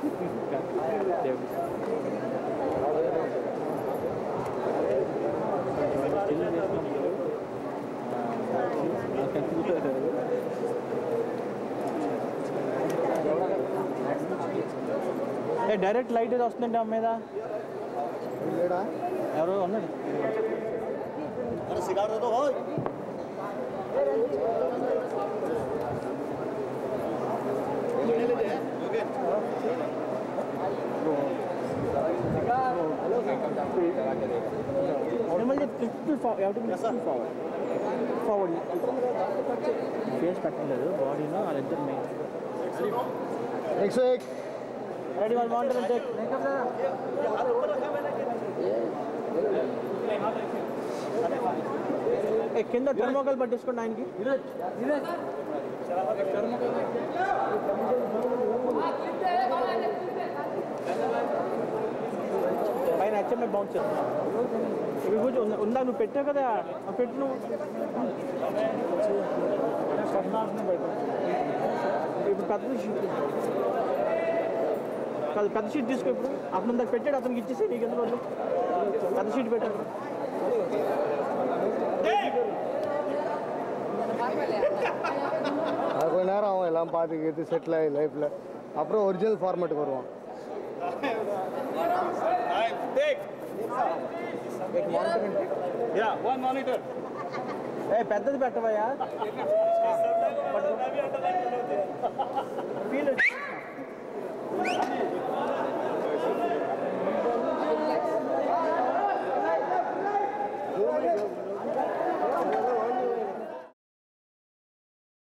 direct light ఏదో వస్తుందండి ఆ మీద లేడా ఎవరో ఉన్నది మిమ్మల్ని little forward forward forward face పెట్టలేదు బాడీలో వాళ్ళిద్దరు main next week ready one వాంటర్ టేక్ ఏ కింద థర్మోకల్ పట్టించుకోండి ఆయనకి పైన హెచ్ఎంఐ బౌన్స్ ఇవి కూర్చో ఉందా- ఉందా నువ్వు పెట్టావు కదా ఆ పెట్టు నువ్వు ఇప్పుడు పెద్ద షీట్ కాదు పెద్ద షీట్ తీసుకో ఇప్పుడు అతను దాకా పెట్టాడు అతనికి ఇచ్చేసి నీకు ఎందుకు వద్దు పెద్ద షీట్ పెట్టాడు அது கொஞ்ச நேரம் ஆகும் எல்லாம் பார்த்துக்கிட்டு செட்டில் ஆகி லைஃப்பில் அப்புறம் ஒரிஜினல் ஃபார்மேட்டுக்கு வருவோம் ఏ పెద్దది పెట్టవయ్యా ఫీల్